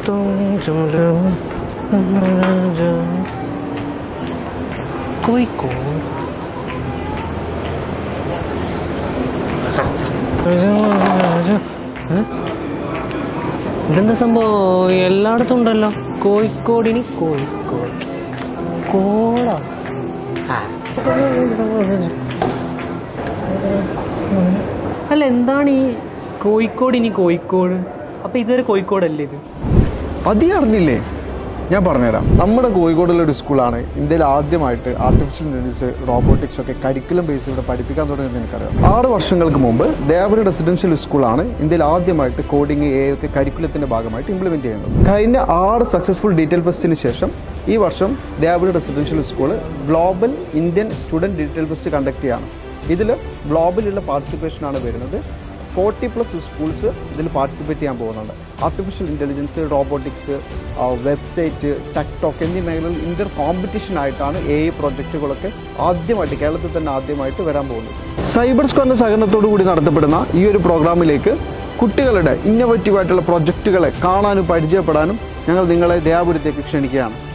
കോഴിക്കോട് ഇതെന്താ സംഭവം എല്ലായിടത്തും ഉണ്ടല്ലോ കോഴിക്കോടിന് കോഴിക്കോട് കോടാ ആ. അല്ല എന്താണ് ഈ കോഴിക്കോടിനി കോഴിക്കോട് അപ്പൊ ഇതുവരെ കോഴിക്കോടല്ലേ ഇത് അതീ അറിഞ്ഞില്ലേ ഞാൻ പറഞ്ഞുതരാം നമ്മുടെ കോഴിക്കോടുള്ള ഒരു സ്കൂളാണ് ഇന്ത്യയിൽ ആദ്യമായിട്ട് ആർട്ടിഫിഷ്യൽ ഇന്റലിജൻസ് റോബോട്ടിക്സ് ഒക്കെ കരിക്കുലം ബേസ് ഇവിടെ പഠിപ്പിക്കാൻ തുടങ്ങിയത് എനിക്കറിയാം ആറ് വർഷങ്ങൾക്ക് മുമ്പ് ദേവരി റെസിഡൻഷ്യൽ സ്കൂളാണ് ഇന്ത്യയിൽ ആദ്യമായിട്ട് കോഡിംഗ് എ ഒക്കെ കരിക്കുലത്തിന്റെ ഭാഗമായിട്ട് ഇംപ്ലിമെന്റ് ചെയ്യുന്നത് കഴിഞ്ഞ ആറ് സക്സസ്ഫുൾ ഡീറ്റെയിൽ ഫെസ്റ്റിന് ശേഷം ഈ വർഷം ദേവരി residential school global Indian student detail fest conduct ചെയ്യാണ് ഇതിൽ ഗ്ലോബലുള്ള പാർട്ടിസിപ്പേഷൻ ആണ് വരുന്നത് ഫോർട്ടി പ്ലസ് സ്കൂൾസ് ഇതിൽ പാർട്ടിസിപ്പേറ്റ് ചെയ്യാൻ പോകുന്നുണ്ട് artificial intelligence robotics website tech talk എന്നീ മേഖലകളിൽ ഇന്റർ കോമ്പറ്റീഷൻ ആയിട്ടാണ് എ ഐ പ്രോജക്റ്റുകളൊക്കെ ആദ്യമായിട്ട് കേരളത്തിൽ തന്നെ ആദ്യമായിട്ട് വരാൻ പോകുന്നത് സൈബർ സ്ക്വാഡിന്റെ സഹകരണത്തോടു കൂടി നടത്തപ്പെടുന്ന ഈ ഒരു പ്രോഗ്രാമിലേക്ക് കുട്ടികളുടെ ഇന്നോവേറ്റീവ് ആയിട്ടുള്ള പ്രൊജക്റ്റുകളെ കാണാനും പരിചയപ്പെടാനും ഞങ്ങൾ നിങ്ങളെ ദയാപുരത്തേക്ക് ക്ഷണിക്കുകയാണ്